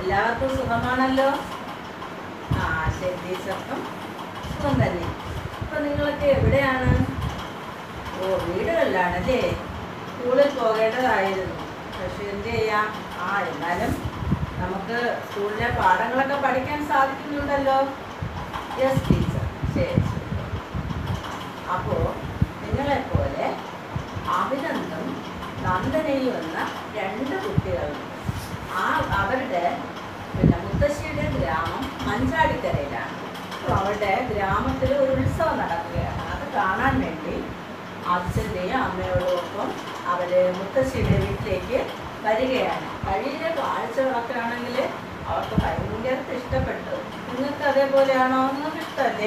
എല്ലാവർക്കും സുഖമാണല്ലോ ആ ശരി ടീച്ചർക്കും സുഖം തന്നെ അപ്പൊ നിങ്ങളൊക്കെ എവിടെയാണ് ഓ വീടുകളിലാണല്ലേ സ്കൂളിൽ പോകേണ്ടതായിരുന്നു പക്ഷെ എന്ത് ചെയ്യാം ആ എന്നാലും നമുക്ക് സ്കൂളിലെ പാഠങ്ങളൊക്കെ പഠിക്കാൻ സാധിക്കുന്നുണ്ടല്ലോ യെസ് ടീച്ചർ ശരി ശരി അപ്പോൾ നിങ്ങളെപ്പോലെ അഭിനന്ദും നന്ദനയും എന്ന രണ്ട് കുട്ടികളുണ്ട് ആ അവരുടെ പിന്നെ മുത്തശ്ശിയുടെ ഗ്രാമം മഞ്ചാടിക്കരയിലാണ് അപ്പോൾ അവരുടെ ഗ്രാമത്തിൽ ഒരു ഉത്സവം നടക്കുകയാണ് അത് കാണാൻ വേണ്ടി അച്ഛൻ്റെയും അമ്മയോടും ഒപ്പം അവര് മുത്തശ്ശിയുടെ വീട്ടിലേക്ക് വരികയാണ് വഴിയിലെ കാഴ്ചകളൊക്കെ ആണെങ്കിൽ അവർക്ക് ഭയങ്കര ഇഷ്ടപ്പെട്ടു നിങ്ങൾക്ക് അതേപോലെയാണോ നിങ്ങൾക്ക് ഇഷ്ടമല്ലേ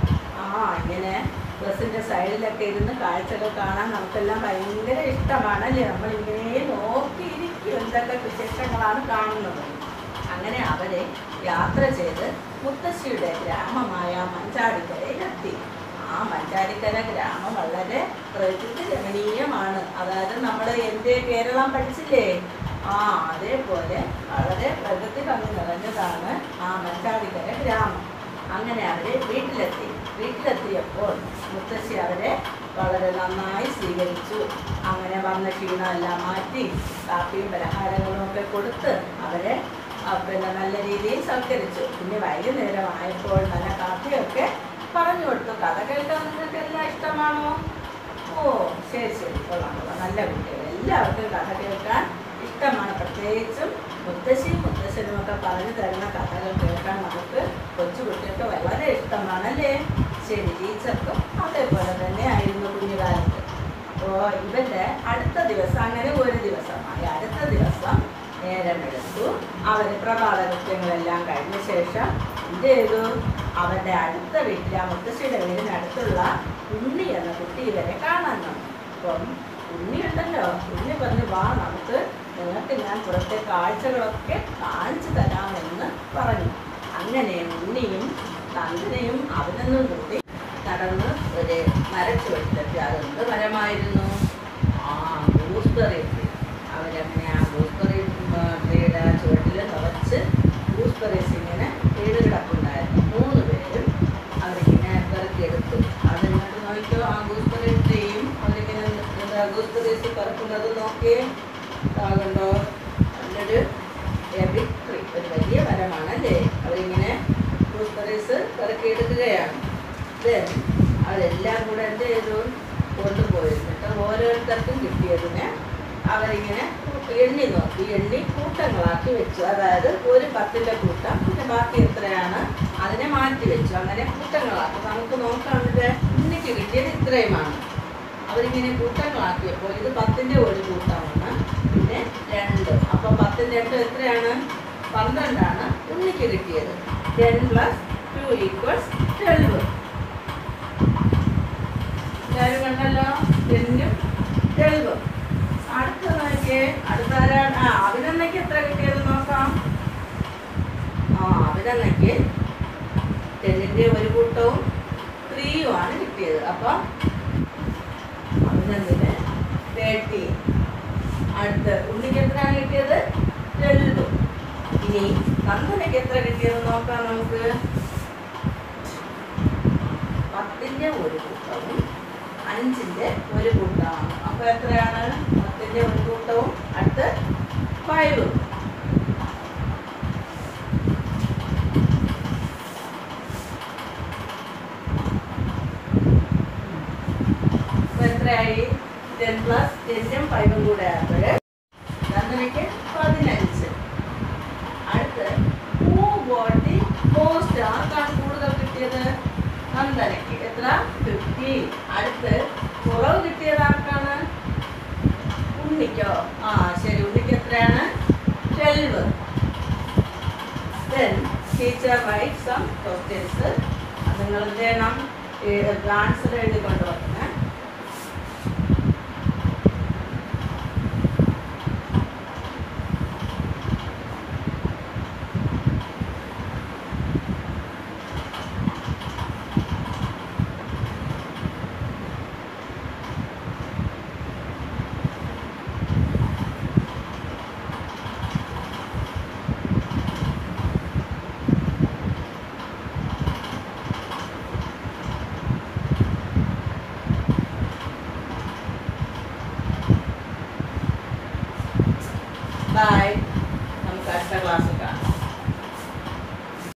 ആ ഇങ്ങനെ ബസ്സിന്റെ സൈഡിലൊക്കെ ഇരുന്ന് കാഴ്ചകൾ കാണാൻ നമുക്കെല്ലാം ഭയങ്കര ഇഷ്ടമാണ് അല്ലേ നമ്മൾ ഇങ്ങനെ നോക്കിയിരിക്കും എന്തൊക്കെ വിശേഷങ്ങളാണ് കാണുന്നത് അങ്ങനെ അവരെ യാത്ര ചെയ്ത് മുത്തശ്ശിയുടെ ഗ്രാമമായ മഞ്ചാടിക്കരയിലെത്തി ആ മഞ്ചാടിക്കര ഗ്രാമം വളരെ പ്രകൃതി രമണീയമാണ് അതായത് നമ്മൾ എൻ്റെ കേരളം പഠിച്ചില്ലേ ആ അതേപോലെ വളരെ പ്രകൃതി ഭംഗി നിറഞ്ഞതാണ് ആ മഞ്ചാടിക്കര ഗ്രാമം അങ്ങനെ അവരെ വീട്ടിലെത്തി വീട്ടിലെത്തിയപ്പോൾ മുത്തശ്ശി അവരെ വളരെ നന്നായി സ്വീകരിച്ചു അങ്ങനെ വന്ന ക്ഷീണമെല്ലാം മാറ്റി കാപ്പിയും പലഹാരങ്ങളും ഒക്കെ കൊടുത്ത് അവരെ ആ, പിന്നെ നല്ല രീതിയിൽ സൽക്കരിച്ചു പിന്നെ വൈകുന്നേരം ആയപ്പോൾ നല്ല കാപ്പിയൊക്കെ പറഞ്ഞു കൊടുത്തു കഥ കേൾക്കാൻ നിങ്ങൾക്ക് എല്ലാം ഇഷ്ടമാണോ ഓ ശരി ശരി കൊള്ളാം കൊള്ളാം നല്ല കുട്ടികൾ എല്ലാവർക്കും കഥ കേൾക്കാൻ ഇഷ്ടമാണ് പ്രത്യേകിച്ചും മുത്തശ്ശിയും മുത്തശ്ശനും ഒക്കെ പറഞ്ഞു തരുന്ന കഥകൾ കേൾക്കാൻ നമുക്ക് കൊച്ചു കുട്ടികൾക്ക് വളരെ ഇഷ്ടമാണല്ലേ ശരി ടീച്ചർക്കും അതേപോലെ തന്നെ ആയിരുന്നു കുഞ്ഞുകാലത്ത് അപ്പോൾ ഇവരുടെ അടുത്ത ദിവസം അങ്ങനെ ഒരു ദിവസമായി അടുത്ത ദിവസം നേരമെടുത്തു അവർ പ്രഭാത കൃത്യങ്ങളെല്ലാം കഴിഞ്ഞ ശേഷം എന്ത് ചെയ്തു അവരുടെ അടുത്ത വീട്ടിൽ ആ മുത്തശ്ശിയുടെ വീടിന് അടുത്തുള്ള ഉണ്ണി എന്ന കുട്ടി ഇവരെ കാണാൻ വന്നു അപ്പം ഉണ്ണി ഉണ്ടല്ലോ ഉണ്ണി പറഞ്ഞു വാ നമുക്ക് നിങ്ങൾക്ക് ഞാൻ പുറത്തെ കാഴ്ചകളൊക്കെ കാണിച്ചു തരാമെന്ന് പറഞ്ഞു അങ്ങനെ ഉണ്ണിയും നന്ദനയും അവനൊന്നും കൂടി നടന്ന് ഒരു മരച്ചുവട്ടിലെത്തി അതെന്ത് മരമായിരുന്നു ആ ഗൂസ്ബെറി ട്രീ അവരങ്ങനെ ആ ഗൂസ്ബെറി ട്രീയുടെ ചുവട്ടിൽ നിറച്ച് ഗൂസ്ബെറീസ് ഇങ്ങനെ വീട് കിടപ്പുണ്ടായിരുന്നു മൂന്ന് പേരും അവരിങ്ങനെ പെറുക്കിയെടുത്തു അതിങ്ങോട്ട് നോക്കിയോ ആ ഗൂസ്ബെറി ട്രീയും അവരിങ്ങനെ എന്താ ഗൂസ്ബെറീസ് പെറുക്കുന്നത് നോക്കിയേ ആകണ്ടോ നല്ലൊരു ബിഗ് ട്രീ ഒരു വലിയ മരമാണല്ലേ അവരിങ്ങനെ ഗൂസ്ബെറീസ് പെറുക്കിയെടുക്കുകയാണ് Then അവരെല്ലാം കൂടെ എന്ത് ചെയ്തു കൊണ്ടുപോയി എന്നിട്ട് ഓരോരുത്തർക്കും കിട്ടിയതിന് അവരിങ്ങനെ എണ്ണി നോക്കി എണ്ണി കൂട്ടങ്ങളാക്കി വെച്ചു അതായത് ഒരു പത്തിൻ്റെ കൂട്ടം പിന്നെ ബാക്കി എത്രയാണ് അതിനെ മാറ്റി വെച്ചു അങ്ങനെ കൂട്ടങ്ങളാക്കി നമുക്ക് നോക്കാണ്ട് ഇന്നിക്ക് കിട്ടിയത് ഇത്രയുമാണ് അവരിങ്ങനെ കൂട്ടങ്ങളാക്കിയപ്പോൾ ഇത് പത്തിൻ്റെ ഒരു കൂട്ടമാണ് പിന്നെ രണ്ട് അപ്പം പത്തിൻ്റെ രണ്ട് എത്രയാണ് പന്ത്രണ്ടാണ് ഉണ്ണിക്ക് കിട്ടിയത് ten plus two equals twelve എല്ലാവരും കണ്ടല്ലോ ടെന്നും ട്വൽവും അടുത്ത നോക്കിയേ അടുത്ത ആരാണ് ആ അഭിനന്ദയ്ക്ക് എത്ര കിട്ടിയത് നോക്കാം ആ അഭിനന്ദയ്ക്ക് ടെന്നിൻ്റെ ഒരു കൂട്ടവും ത്രീയും ആണ് കിട്ടിയത് അപ്പം അഭിനന്ദിന് തേർട്ടീൻ അടുത്ത് ഉണ്ണിക്ക് എത്രയാണ് കിട്ടിയത് ട്വൽവ് ഇനി നന്ദനയ്ക്ക് എത്ര കിട്ടിയത് നോക്കാം നമുക്ക് പത്തിൻ്റെ ഒരു കൂട്ടവും അഞ്ചിൻ്റെ ഒരു കൂട്ടമാണ് അപ്പോൾ എത്രയാണ് പത്തിൻ്റെ ഒരു കൂട്ടവും അടുത്ത് ഫൈവും അപ്പോൾ എത്രയായി ടെൻ പ്ലസ് ടെന്നും ഫൈവും കൂടെ ആയപ്പോൾ നന്ദനയ്ക്ക് പതിനഞ്ച് അടുത്ത് ഹൂ ഗോട്ട് മോസ്റ്റ് ആർക്കാണ് കൂടുതൽ കിട്ടിയത് നന്ദനയ്ക്ക് എത്ര ഫിഫ്റ്റി അടുത്ത് കുറവ് കിട്ടിയത് ആർക്കാണ് ഉണ്ണിക്കോ ആ ശരി ഉണ്ണിക്ക് എത്രയാണ് twelve then teacher write some questions നിങ്ങൾ എന്ത് ചെയ്യണം ആൻസർ എഴുതി കൊണ്ടുവരണേ ബൈ നമുക്ക് അടുത്ത ക്ലാസ്സിൽ